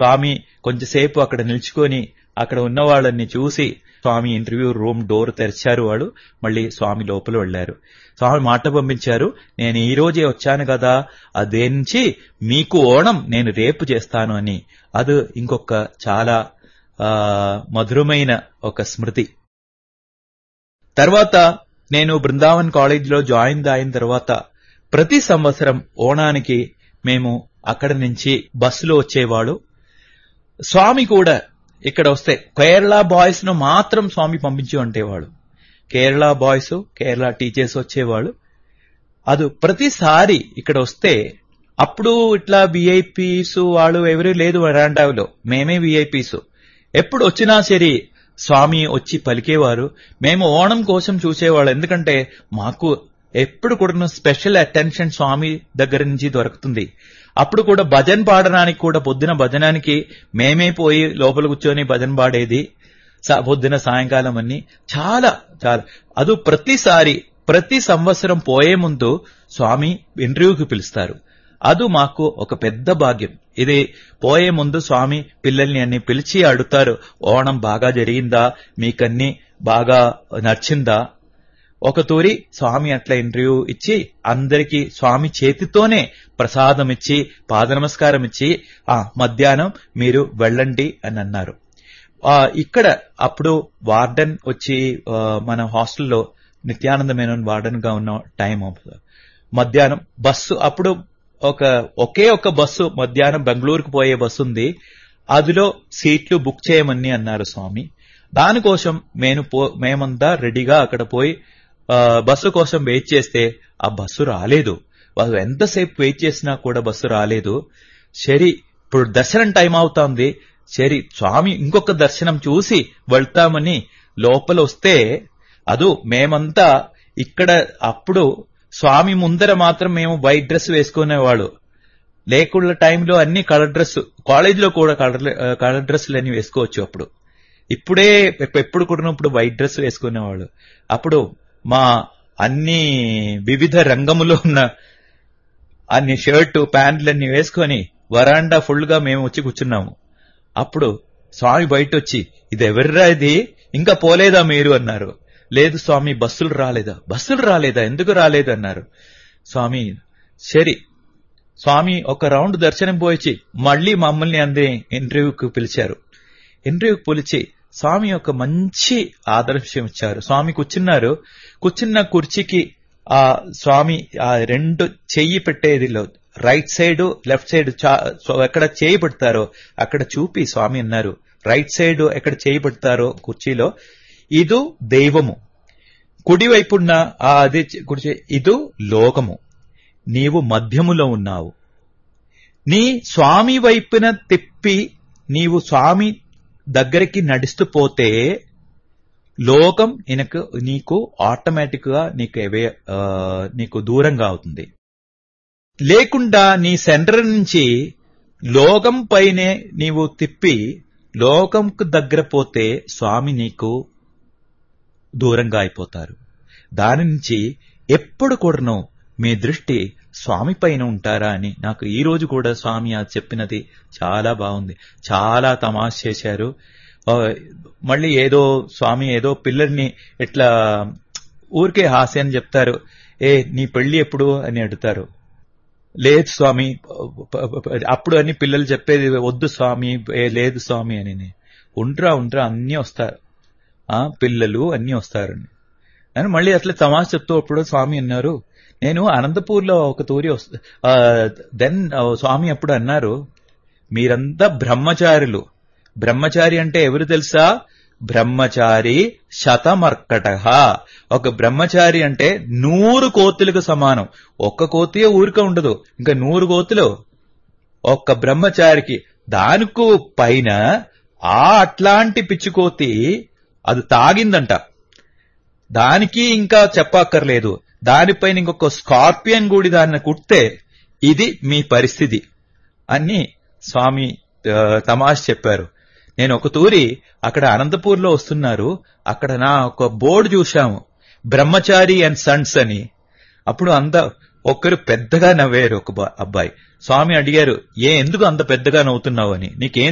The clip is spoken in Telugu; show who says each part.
Speaker 1: స్వామి కొంచెంసేపు అక్కడ నిల్చుకొని అక్కడ ఉన్న వాళ్ళని చూసి స్వామి ఇంటర్వ్యూ రూమ్ డోర్ తెరిచారు వాళ్ళు మళ్ళీ స్వామి లోపల వెళ్లారు స్వామి మాట పంపించారు నేను ఈ రోజే వచ్చాను కదా అదే నుంచి మీకు ఓణం నేను రేపు చేస్తాను అని అది ఇంకొక చాలా ఆ, మధురమైన ఒక స్మృతి తర్వాత నేను బృందావన్ కాలేజీలో జాయిన్ అయిన తర్వాత ప్రతి సంవత్సరం ఓణానికి మేము అక్కడి నుంచి బస్సులో వచ్చేవాడు స్వామి కూడా ఇక్కడ వస్తే కేరళ బాయ్స్ ను మాత్రం స్వామి పంపించి ఉంటేవాడు కేరళ బాయ్స్ కేరళ టీచర్స్ వచ్చేవాళ్ళు అది ప్రతిసారి ఇక్కడ వస్తే అప్పుడు ఇట్లా విఐపీస్ వాళ్ళు ఎవరు లేదు వరాండాలో మేమే విఐపీస్ ఎప్పుడు వచ్చినా సరే స్వామి వచ్చి పలికేవారు మేము ఓణం కోసం చూసేవాళ్ళు ఎందుకంటే మాకు ఎప్పుడు కూడా స్పెషల్ అటెన్షన్ స్వామి దగ్గర నుంచి దొరుకుతుంది అప్పుడు కూడా భజన్ పాడడానికి కూడా పొద్దున భజనానికి మేమే పోయి లోపల కూర్చొని భజన్ పాడేది సా- పొద్దున సాయంకాలం అన్ని చాలా చాలా అది ప్రతిసారి ప్రతి సంవత్సరం పోయే ముందు స్వామి ఇంటర్వ్యూకి పిలుస్తారు అది మాకు ఒక పెద్ద భాగ్యం ఇది పోయే ముందు స్వామి పిల్లల్ని అన్ని పిలిచి అడుగుతారు ఓణం బాగా జరిగిందా మీకన్నీ బాగా నచ్చిందా ఒక తూరి స్వామి అట్లా ఇంటర్వ్యూ ఇచ్చి అందరికీ స్వామి చేతితోనే ప్రసాదం ఇచ్చి పాద నమస్కారం ఇచ్చి ఆ మధ్యాహ్నం మీరు వెళ్ళండి అని అన్నారు ఆ ఇక్కడ అప్పుడు వార్డెన్ వచ్చి ఆ, మన హాస్టల్లో నిత్యానంద మేనన్ వార్డెన్ గా ఉన్న టైం అప్పుడు. మధ్యాహ్నం బస్సు అప్పుడు ఒక ఒకే ఒక బస్సు మధ్యాహ్నం బెంగళూరుకు పోయే బస్సు ఉంది అందులో సీట్లు బుక్ చేయమని అన్నారు స్వామి దానికోసం నేను పో మేమంతా రెడీగా అక్కడ పోయి ఆ, బస్సు కోసం వెయిట్ చేస్తే ఆ బస్సు రాలేదు వాళ్ళు ఎంతసేపు వెయిట్ చేసినా కూడా బస్సు రాలేదు సరి ఇప్పుడు దర్శనం టైం అవుతోంది సరి స్వామి ఇంకొక దర్శనం చూసి వెళ్తామని లోపల వస్తే అదు మేమంతా ఇక్కడ అప్పుడు స్వామి ముందర మాత్రం మేము వైట్ డ్రెస్ వేసుకునేవాళ్ళు లేకుండా టైంలో అన్ని కలర్ డ్రెస్ కాలేజీలో కూడా కలర్ కలర్ డ్రెస్సులు అన్ని వేసుకోవచ్చు అప్పుడు ఇప్పుడే ఎప్ప- ఎప్పుడు కూడా ఇప్పుడు వైట్ డ్రెస్ వేసుకునేవాళ్ళు అప్పుడు మా అన్ని వివిధ రంగములో ఉన్న అన్ని షర్టు ప్యాంట్లన్నీ వేసుకొని వరాండా ఫుల్ గా మేము వచ్చి కూర్చున్నాము అప్పుడు స్వామి బయట వచ్చి ఇది ఎవర్రా ఇది ఇంకా పోలేదా మీరు అన్నారు లేదు స్వామి బస్సులు రాలేదా బస్సులు రాలేదా ఎందుకు రాలేదు అన్నారు స్వామి సరి స్వామి ఒక రౌండ్ దర్శనం పోయిచి మళ్ళీ మమ్మల్ని అందే ఇంటర్వ్యూకి పిలిచారు ఇంటర్వ్యూకి పిలిచి స్వామి ఒక మంచి ఆదర్శం ఇచ్చారు స్వామి కూర్చున్నారు కూర్చున్న కుర్చీకి ఆ స్వామి ఆ రెండు చెయ్యి పెట్టేదిలో రైట్ సైడ్ లెఫ్ట్ సైడ్ చా- సో ఎక్కడ చేయి పెడతారో అక్కడ చూపి స్వామి అన్నారు రైట్ సైడ్ ఎక్కడ చేయి పెడతారో కుర్చీలో ఇదు దైవము కుడివైపున్న ఆ అది చ- కుడి చే- ఇదు లోకము నీవు మధ్యములో ఉన్నావు నీ స్వామి వైపున తిప్పి నీవు స్వామి దగ్గరికి నడుస్తూ పోతే లోకం ఇనకు నీకు ఆటోమేటిక్ గా నీకు అవే ఆ, నీకు దూరంగా అవుతుంది లేకుండా నీ సెంటర్ నుంచి లోకం పైనే నీవు తిప్పి లోకంకు దగ్గర పోతే స్వామి నీకు దూరంగా అయిపోతారు దాని నుంచి ఎప్పుడు కూడాను మీ దృష్టి స్వామి పైన ఉంటారా అని నాకు ఈ రోజు కూడా స్వామి అది చెప్పినది చాలా బాగుంది చాలా తమాష చేశారు ఆ, మళ్ళీ ఏదో స్వామి ఏదో పిల్లల్ని ఇట్లా ఊరికే హాస్యం చెప్తారు ఏ నీ పెళ్లి ఎప్పుడు అని అడుగుతారు లేదు స్వామి అప్పుడు అని పిల్లలు చెప్పేది వద్దు స్వామి ఏ లేదు స్వామి అని ఉంట్రా ఉంట్రా అన్నీ వస్తారు ఆ పిల్లలు అన్నీ వస్తారని అని మళ్ళీ అట్లా తమాష చెప్తూ అప్పుడు స్వామి అన్నారు నేను అనంతపూర్లో ఒక తూరి దెన్ స్వామి అప్పుడు అన్నారు మీరంతా బ్రహ్మచారులు బ్రహ్మచారి అంటే ఎవరు తెలుసా బ్రహ్మచారి శతమర్కట ఒక బ్రహ్మచారి అంటే నూరు కోతులకు సమానం ఒక్క కోతి ఊరిక ఉండదు ఇంకా నూరు కోతులు ఒక్క బ్రహ్మచారికి దానికు పైన ఆ అట్లాంటి పిచ్చికోతి అది తాగిందంట దానికి ఇంకా చెప్పక్కర్లేదు దానిపైన ఇంకొక స్కార్పియన్ కూడా దాన్ని కుడితే ఇది మీ పరిస్థితి అని స్వామి ఆ, తమాష్ చెప్పారు నేను ఒక తూరి అక్కడ అనంతపూర్లో వస్తున్నారు అక్కడ నా ఒక బోర్డు చూశాము బ్రహ్మచారి అండ్ సన్స్ అని అప్పుడు అంద ఒక్కరు పెద్దగా నవ్వారు ఒక బా- అబ్బాయి స్వామి అడిగారు ఏ ఎందుకు అంత పెద్దగా నవ్వుతున్నావు అని నీకేం